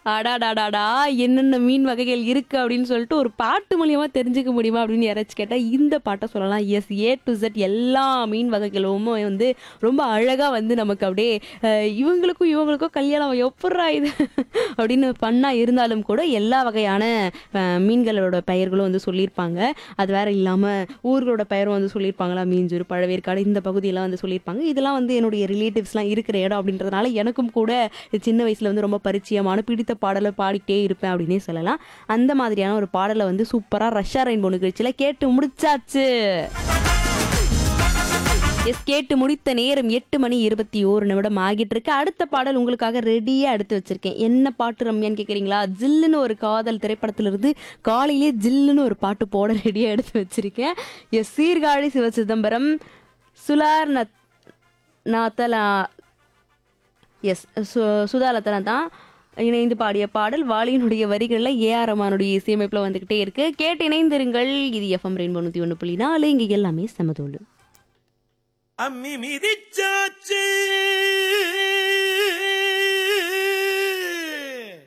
அடாடாடாடா என்னென்ன மீன் வகைகள் இருக்கு அப்படின்னு சொல்லிட்டு ஒரு பாட்டு மூலியமா தெரிஞ்சுக்க முடியுமா அப்படின்னு யாராச்சும் கேட்டா இந்த பாட்டை சொல்லலாம் எஸ் ஏ டு Z எல்லா மீன் வகைகளும் வந்து ரொம்ப அழகா வந்து நமக்கு அப்படியே அஹ், இவங்களுக்கும் இவங்களுக்கும் கல்யாணம் எப்பட்றா இது அப்படின்னு பண்ணா இருந்தாலும் கூட எல்லா வகையான அஹ், மீன்களோட பெயர்களும் வந்து சொல்லியிருப்பாங்க அது வேற இல்லாம ஊர்களோட பெயரும் வந்து சொல்லியிருப்பாங்களா மீஞ்சூர் பழவேற்காடு இந்த பகுதியெல்லாம் வந்து சொல்லியிருப்பாங்க இதெல்லாம் வந்து என்னுடைய ரிலேட்டிவ்ஸ்லாம் இருக்கிற இடம் அப்படின்றதுனால எனக்கும் கூட சின்ன வயசுல வந்து ரொம்ப பரிச்சயமான பிடித்த பாடலை பாடிட்டே இருப்பேன் அப்படின்னே சொல்லலாம் அந்த மாதிரியான ஒரு பாடலை வந்து சூப்பரா ரஷ்யா ரெயின்போ நிகழ்ச்சியில கேட்டு முடிச்சாச்சு எஸ் கேட்டு முடித்த நேரம் எட்டு மணி இருபத்தி ஓரு நிமிடம் ஆகிட்டு இருக்கு அடுத்த பாடல் உங்களுக்காக ரெடியா எடுத்து வச்சிருக்கேன் என்ன பாட்டு ரம்யான்னு கேக்குறீங்களா ஜில்லுன்னு ஒரு காதல் திரைப்படத்திலிருந்து காலையிலே ஜில்லுன்னு ஒரு பாட்டு போட ரெடியா எடுத்து வச்சிருக்கேன் எஸ் சீர்காழி சிவ சிதம்பரம் சுலார் நத் நாத்தலா எஸ் சுதாலத்தனா தான் இணைந்து பாடிய பாடல் வாலியினுடைய வரிகளில் ஏஆர் ரமானுடைய இசையமைப்பில் வந்துக்கிட்டே இருக்கு கேட்டு இணைந்திருங்கள் இது எஃப்எம் ரெயின்போ நூற்றி ஒன்று புள்ளி நாலு இங்கே எல்லாமே சமதோடு அம்மி மிதிச்சாச்சு